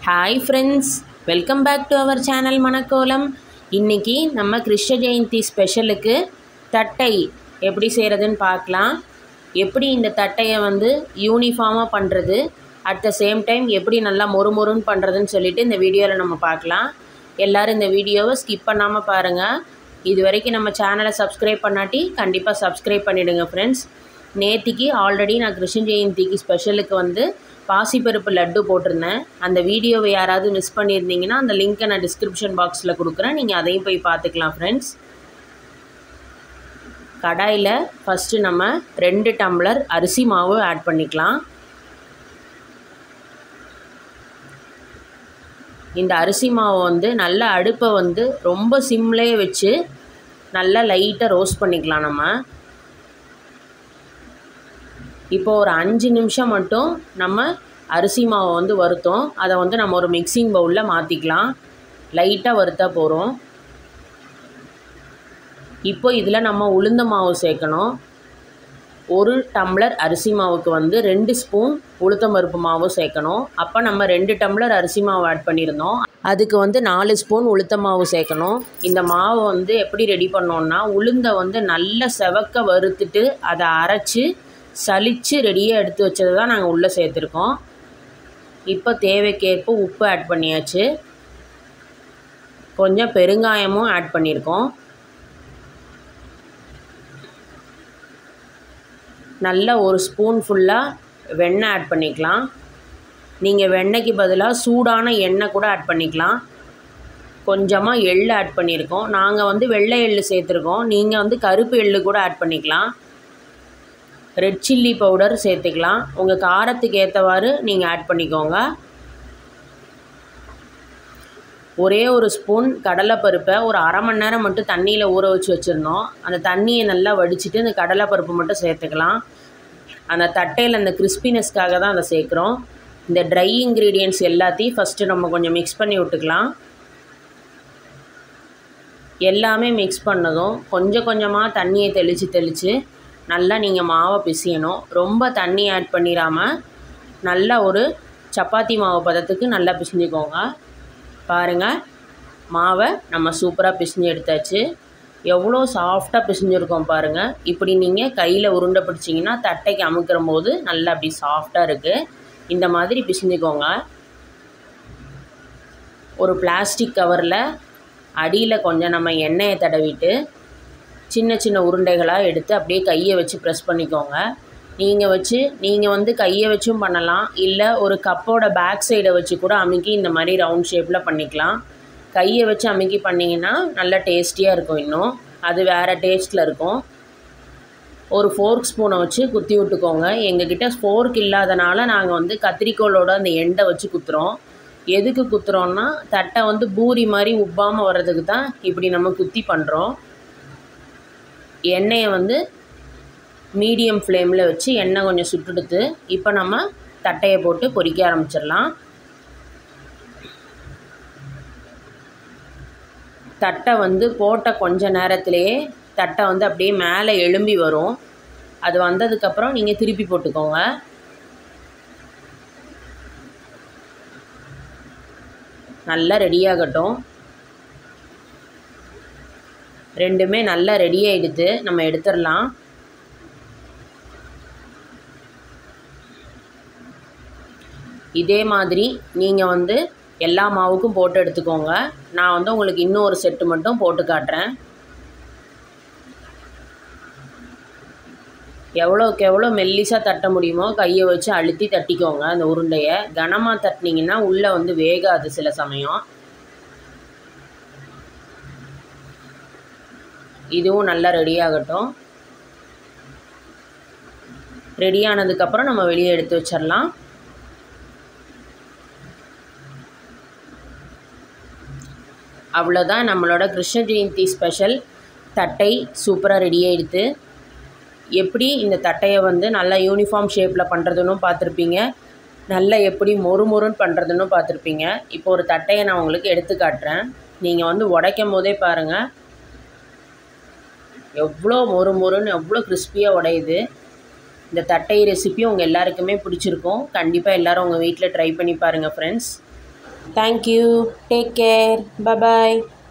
hi friends welcome back to our channel மணக்கோலம் இன்றைக்கி நம்ம கிருஷ்ண ஜெயந்தி ஸ்பெஷலுக்கு தட்டை எப்படி செய்கிறதுன்னு பார்க்கலாம் எப்படி இந்த தட்டையை வந்து யூனிஃபார்மாக பண்ணுறது அட் த சேம் டைம் எப்படி நல்லா மொறுமொறுன்னு பண்ணுறதுன்னு சொல்லிட்டு இந்த வீடியோவில் நம்ம பார்க்கலாம் எல்லோரும் இந்த வீடியோவை ஸ்கிப் பண்ணாமல் பாருங்கள் இது வரைக்கும் நம்ம சேனலை சப்ஸ்கிரைப் பண்ணாட்டி கண்டிப்பாக சப்ஸ்கிரைப் பண்ணிவிடுங்க ஃப்ரெண்ட்ஸ் நேத்திக்கு ஆல்ரெடி நான் கிருஷ்ண ஜெயந்திக்கு ஸ்பெஷலுக்கு வந்து பாசிப்பருப்பு லட்டு போட்டிருந்தேன் அந்த வீடியோவை யாராவது மிஸ் பண்ணியிருந்தீங்கன்னா அந்த லிங்க்கை நான் டிஸ்கிரிப்ஷன் பாக்ஸில் கொடுக்குறேன் நீங்கள் அதையும் போய் பார்த்துக்கலாம் ஃப்ரெண்ட்ஸ் கடாயில் ஃபஸ்ட்டு நம்ம ரெண்டு டம்ளர் அரிசி மாவு ஆட் பண்ணிக்கலாம் இந்த அரிசி மாவை வந்து நல்ல அடுப்பை வந்து ரொம்ப சிம்லேயே வச்சு நல்லா லைட்டாக ரோஸ்ட் பண்ணிக்கலாம் நம்ம இப்போ ஒரு அஞ்சு நிமிஷம் மட்டும் நம்ம அரிசி மாவை வந்து வறுத்தோம் அதை வந்து நம்ம ஒரு மிக்சிங் பவுலில் மாற்றிக்கலாம் லைட்டாக வறுத்தா போகிறோம் இப்போ இதில் நம்ம உளுந்த மாவு சேர்க்கணும் ஒரு டம்ளர் அரிசி மாவுக்கு வந்து ரெண்டு ஸ்பூன் உளுத்தம்பருப்பு மாவு சேர்க்கணும் அப்போ நம்ம ரெண்டு டம்ளர் அரிசி மாவு ஆட் பண்ணியிருந்தோம் அதுக்கு வந்து நாலு ஸ்பூன் உளுத்த மாவு சேர்க்கணும் இந்த மாவை வந்து எப்படி ரெடி பண்ணோன்னா உளுந்தை வந்து நல்லா செவக்க வறுத்துட்டு அதை அரைச்சி சலித்து ரெடியாக எடுத்து வச்சது தான் நாங்கள் உள்ளே சேர்த்துருக்கோம் இப்போ தேவைக்கேற்ப உப்பு ஆட் பண்ணியாச்சு கொஞ்சம் பெருங்காயமும் ஆட் பண்ணியிருக்கோம் நல்ல ஒரு ஸ்பூன் ஃபுல்லாக வெண்ணெய் ஆட் பண்ணிக்கலாம் நீங்கள் வெண்ணெய்க்கு பதிலாக சூடான எண்ணெய் கூட ஆட் பண்ணிக்கலாம் கொஞ்சமாக எள் ஆட் பண்ணியிருக்கோம் நாங்கள் வந்து வெள்ளை எள் சேர்த்துருக்கோம் நீங்கள் வந்து கருப்பு எள் கூட ஆட் பண்ணிக்கலாம் ரெட் சில்லி பவுடர் சேர்த்துக்கலாம் உங்கள் காரத்துக்கு ஏற்றவாறு நீங்கள் ஆட் பண்ணிக்கோங்க ஒரே ஒரு ஸ்பூன் கடலைப்பருப்பை ஒரு அரை மணி நேரம் மட்டும் தண்ணியில் ஊற வச்சு வச்சுருந்தோம் அந்த தண்ணியை நல்லா வடிச்சிட்டு அந்த கடலைப்பருப்பு மட்டும் சேர்த்துக்கலாம் அந்த தட்டையில் அந்த கிறிஸ்பினஸ்க்காக தான் அதை சேர்க்குறோம் இந்த ட்ரை இன்க்ரீடியன்ட்ஸ் எல்லாத்தையும் ஃபஸ்ட்டு நம்ம கொஞ்சம் மிக்ஸ் பண்ணி விட்டுக்கலாம் எல்லாமே மிக்ஸ் பண்ணதும் கொஞ்சம் கொஞ்சமாக தண்ணியை தெளித்து தெளித்து நல்லா நீங்கள் மாவை பிசியணும் ரொம்ப தண்ணி ஆட் பண்ணிடாமல் நல்லா ஒரு சப்பாத்தி மாவு பதத்துக்கு நல்லா பிசிஞ்சுக்கோங்க பாருங்கள் மாவை நம்ம சூப்பராக பிசிஞ்சு எடுத்தாச்சு எவ்வளோ சாஃப்டாக பிசிஞ்சிருக்கோம் பாருங்கள் இப்படி நீங்கள் கையில் உருண்டை பிடிச்சிங்கன்னா தட்டைக்கு அமுக்கிற போது நல்லா அப்படி சாஃப்டாக இருக்குது இந்த மாதிரி பிசிஞ்சுக்கோங்க ஒரு பிளாஸ்டிக் கவரில் அடியில் கொஞ்சம் நம்ம எண்ணெயை தடவிட்டு சின்ன சின்ன உருண்டைகளாக எடுத்து அப்படியே கையை வச்சு ப்ரெஸ் பண்ணிக்கோங்க நீங்கள் வச்சு நீங்கள் வந்து கையை வச்சும் பண்ணலாம் இல்லை ஒரு கப்போட பேக் சைடை வச்சு கூட அமுக்கி இந்த மாதிரி ரவுண்ட் ஷேப்பில் பண்ணிக்கலாம் கையை வச்சு அமுக்கி பண்ணிங்கன்னா நல்லா டேஸ்டியாக இருக்கும் இன்னும் அது வேறு டேஸ்ட்டில் இருக்கும் ஒரு ஃபோர்க் ஸ்பூனை வச்சு குத்தி விட்டுக்கோங்க எங்ககிட்ட ஃபோர்க் இல்லாதனால நாங்கள் வந்து கத்திரிக்கோளோட அந்த எண்டை வச்சு குத்துறோம் எதுக்கு குத்துறோன்னா தட்டை வந்து பூரி மாதிரி உப்பாமல் வர்றதுக்கு தான் இப்படி நம்ம குத்தி பண்ணுறோம் எண்ணெயை வந்து மீடியம் ஃப்ளேமில் வச்சு எண்ணெய் கொஞ்சம் சுட்டுடுத்து இப்போ நம்ம தட்டையை போட்டு பொரிக்க ஆரம்பிச்சிடலாம் தட்டை வந்து போட்ட கொஞ்ச நேரத்துலேயே தட்டை வந்து அப்படியே மேலே எழும்பி வரும் அது வந்ததுக்கப்புறம் நீங்கள் திருப்பி போட்டுக்கோங்க நல்லா ரெடியாகட்டும் ரெண்டுமே நல்லா ரெடி ஆகிடுது நம்ம எடுத்துடலாம் இதே மாதிரி நீங்கள் வந்து எல்லா மாவுக்கும் போட்டு எடுத்துக்கோங்க நான் வந்து உங்களுக்கு இன்னும் ஒரு செட்டு மட்டும் போட்டு காட்டுறேன் எவ்வளோக்கு எவ்வளோ மெல்லிசாக தட்ட முடியுமோ கையை வச்சு அழுத்தி தட்டிக்கோங்க அந்த உருண்டையை கனமாக தட்டினீங்கன்னா உள்ளே வந்து வேகாது சில சமயம் இதுவும் நல்லா ரெடி ஆகட்டும் ரெடி ஆனதுக்கப்புறம் நம்ம வெளியே எடுத்து வச்சிடலாம் அவ்வளோதான் நம்மளோட கிருஷ்ண ஜெயந்தி ஸ்பெஷல் தட்டை சூப்பராக ரெடி ஆகிடுது எப்படி இந்த தட்டையை வந்து நல்லா யூனிஃபார்ம் ஷேப்பில் பண்ணுறதுன்னு பார்த்துருப்பீங்க நல்லா எப்படி மொறு மொறுன்னு பண்ணுறதுன்னு பார்த்துருப்பீங்க இப்போ ஒரு தட்டையை நான் உங்களுக்கு எடுத்து காட்டுறேன் நீங்கள் வந்து உடைக்கும் போதே பாருங்கள் எவ்வளோ மொறு மொறுன்னு எவ்வளோ கிறிஸ்பியாக உடையுது இந்த தட்டை ரெசிபி உங்கள் எல்லாருக்குமே பிடிச்சிருக்கும் கண்டிப்பாக எல்லோரும் உங்கள் வீட்டில் ட்ரை பண்ணி பாருங்கள் friends thank you take care bye bye